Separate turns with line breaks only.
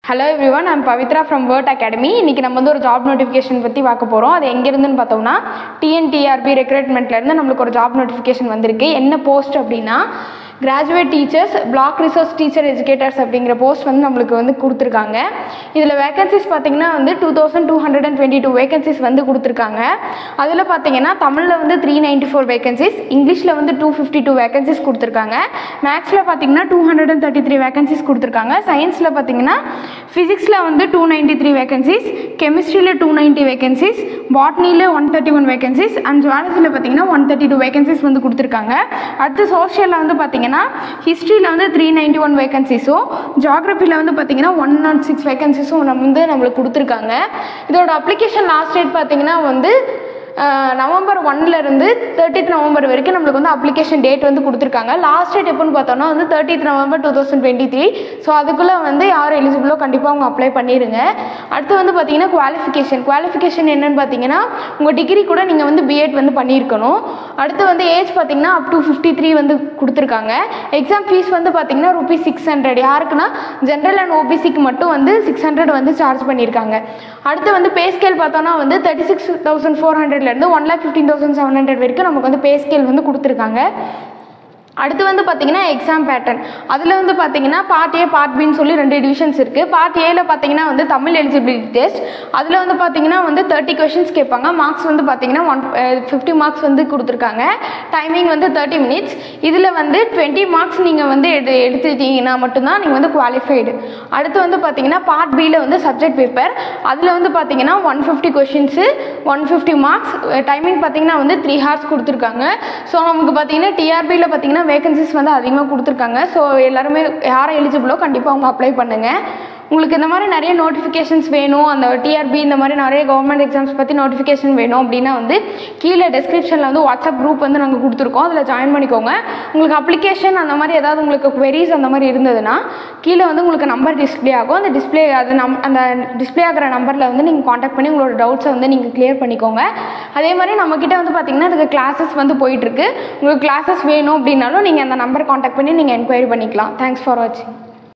hello everyone நான் Pavithra from word academy இன்றைக்கி நம்ம வந்து ஒரு ஜாப் நோட்டிஃபிகேஷன் பற்றி பார்க்க போகிறோம் அது எங்கேருந்துன்னு பார்த்தோம்னா டிஎன்டிஆர்பி ரெக்ரூட்மெண்ட்லேருந்து நம்மளுக்கு ஒரு ஜாப் நோட்டிஃபிகேஷன் வந்திருக்கு என்ன போஸ்ட் அப்படின்னா graduate teachers block resource teacher educators அப்படிங்கிற போஸ்ட் வந்து நம்மளுக்கு வந்து கொடுத்துருக்காங்க இதில் வேகன்சிஸ் பார்த்தீங்கன்னா வந்து two thousand two hundred and twenty two vacancies வந்து கொடுத்துருக்காங்க அதில் பார்த்தீங்கன்னா தமிழில் வந்து த்ரீ நைன்ட்டி ஃபோர் வேகன்சிஸ் இங்கிலீஷில் வந்து டூ ஃபிஃப்டி டூ வேகன்சிஸ் கொடுத்துருக்காங்க மேக்ஸில் பார்த்தீங்கன்னா two hundred and thirty three vacancies கொடுத்துருக்காங்க சயின்ஸில் பார்த்தீங்கன்னா ஃபிசிக்ஸில் வந்து டூ நைன்ட்டி த்ரீ வேகன்சிஸ் கெமிஸ்ட்ரியில் டூ நைன்ட்டி வேகன்சிஸ் பாட்னியில் one thirty one vacancies and ஜுவாலஜியில் பார்த்தீங்கன்னா ஒன் தேர்ட்டி டூ வேகன்சிஸ் வந்து கொடுத்துருக்காங்க அடுத்து சோஷியலில் வந்து பார்த்தீங்கன்னா ஹிஸ்ட்ரியில் வந்து த்ரீ நைன்ட்டி ஒன் வேகன்சிஸும் ஜாகிரபியில் வந்து பார்த்தீங்கன்னா ஒன் நாட் சிக்ஸ் வேகன்சிஸும் நம்ம வந்து நம்மளுக்கு கொடுத்துருக்காங்க இதோட அப்ளிகேஷன் லாஸ்ட் டேட் பார்த்தீங்கன்னா வந்து அஹ், நவம்பர் ஒன்லேருந்து தேர்ட்டித் நவம்பர் வரைக்கும் நம்மளுக்கு வந்து அப்ளிகேஷன் டேட் வந்து கொடுத்துருக்காங்க லாஸ்ட் டேட் எப்போன்னு பார்த்தோம்னா வந்து thirtieth November two thousand twenty three so அதுக்குள்ளே வந்து யார் எலிஜிபிளோ கண்டிப்பாக அவங்க அப்ளை பண்ணிடுங்க அடுத்து வந்து பார்த்தீங்கன்னா குவாலிஃபிகேஷன் குவாலிஃபிகேஷன் என்னன்னு பார்த்தீங்கன்னா உங்கள் டிகிரி கூட நீங்கள் வந்து பிஎட் வந்து பண்ணியிருக்கணும் அடுத்து வந்து ஏஜ் பார்த்தீங்கன்னா அப் டு ஃபிஃப்டி த்ரீ வந்து கொடுத்துருக்காங்க எக்ஸாம் ஃபீஸ் வந்து பார்த்தீங்கன்னா ருபீஸ் சிக்ஸ் ஹண்ட்ரட் யாருக்குன்னா ஜென்ரல் அண்ட் ஓபிசிக்கு மட்டும் வந்து சிக்ஸ் ஹண்ட்ரட் வந்து சார்ஜ் பண்ணியிருக்காங்க அடுத்து வந்து பே ஸ்கேல் பார்த்தோன்னா வந்து தேர்ட்டி சிக்ஸ் தௌசண்ட் ஃபோர் ஹண்ட்ரட்லேருந்து one lakh fifteen thousand seven hundred வரைக்கும் நமக்கு வந்து பே ஸ்கேல் வந்து கொடுத்துருக்காங்க அடுத்து வந்து பார்த்தீங்கன்னா எக்ஸாம் பேட்டர்ன் அதில் வந்து பார்த்தீங்கன்னா பார்ட் ஏ பார்ட் பின்னு சொல்லி ரெண்டு டிவிஷன்ஸ் இருக்குது பார்ட் ஏல பார்த்தீங்கன்னா வந்து தமிழ் எலிஜிபிலிட்டி டெஸ்ட் அதில் வந்து பார்த்தீங்கன்னா வந்து தேர்ட்டி கொஷின்ஸ் கேட்பாங்க மார்க்ஸ் வந்து பார்த்தீங்கன்னா ஒன் ஃபிஃப்டி மார்க்ஸ் வந்து கொடுத்துருக்காங்க டைமிங் வந்து தேர்ட்டி மினிட்ஸ் இதில் வந்து டுவெண்ட்டி மார்க்ஸ் நீங்கள் வந்து எடு எடுத்துட்டீங்கன்னா மட்டும்தான் நீங்கள் வந்து குவாலிஃபைடு அடுத்து வந்து பார்த்தீங்கன்னா பார்ட் பியில் வந்து சப்ஜெக்ட் பேப்பர் அதில் வந்து பார்த்தீங்கன்னா one fifty questions one fifty marks timing பார்த்தீங்கன்னா வந்து த்ரீ ஹார்ஸ் கொடுத்துருக்காங்க ஸோ நமக்கு பார்த்தீங்கன்னா டிஆர்பியில் பார்த்தீங்கன்னா வேகன்சிஸ் வந்து அதிகமாக கொடுத்துருக்காங்க ஸோ எல்லாருமே யார் எலிஜிபிளோ கண்டிப்பாக அவங்க அப்ளை பண்ணுங்கள் உங்களுக்கு இந்த மாதிரி நிறைய நோட்டிஃபிகேஷன்ஸ் வேணும் அந்த டிஆர்பி இந்த மாதிரி நிறைய கவர்மெண்ட் எக்ஸாம்ஸ் பற்றி நோட்டிஃபிகேஷன் வேணும் அப்படின்னா வந்து கீழே டெஸ்கிரிப்ஷனில் வந்து வாட்ஸ்அப் குரூப் வந்து நாங்கள் கொடுத்துருக்கோம் அதில் ஜாயின் பண்ணிக்கோங்க உங்களுக்கு அப்ளிகேஷன் அந்த மாதிரி ஏதாவது உங்களுக்கு queries அந்த மாதிரி இருந்ததுன்னா கீழே வந்து உங்களுக்கு நம்பர் டிஸ்ப்ளே ஆகும் அந்த டிஸ்ப்ளே அது நம் அந்த டிஸ்ப்ளே ஆகிற நம்பரில் வந்து நீங்கள் காண்டாக்ட் பண்ணி உங்களோட டவுட்ஸை வந்து நீங்கள் கிளியர் பண்ணிக்கோங்க அதே மாதிரி நம்மக்கிட்ட வந்து பார்த்தீங்கன்னா அதுக்கு கிளாஸஸ் வந்து போயிட்டுருக்கு உங்களுக்கு கிளாஸஸ் வேணும் அப்படின்னாலும் நீங்கள் அந்த நம்பர் காண்டாக்ட் பண்ணி நீங்கள் என்கொயரி பண்ணிக்கலாம் தேங்க்ஸ் ஃபார் வாட்சிங்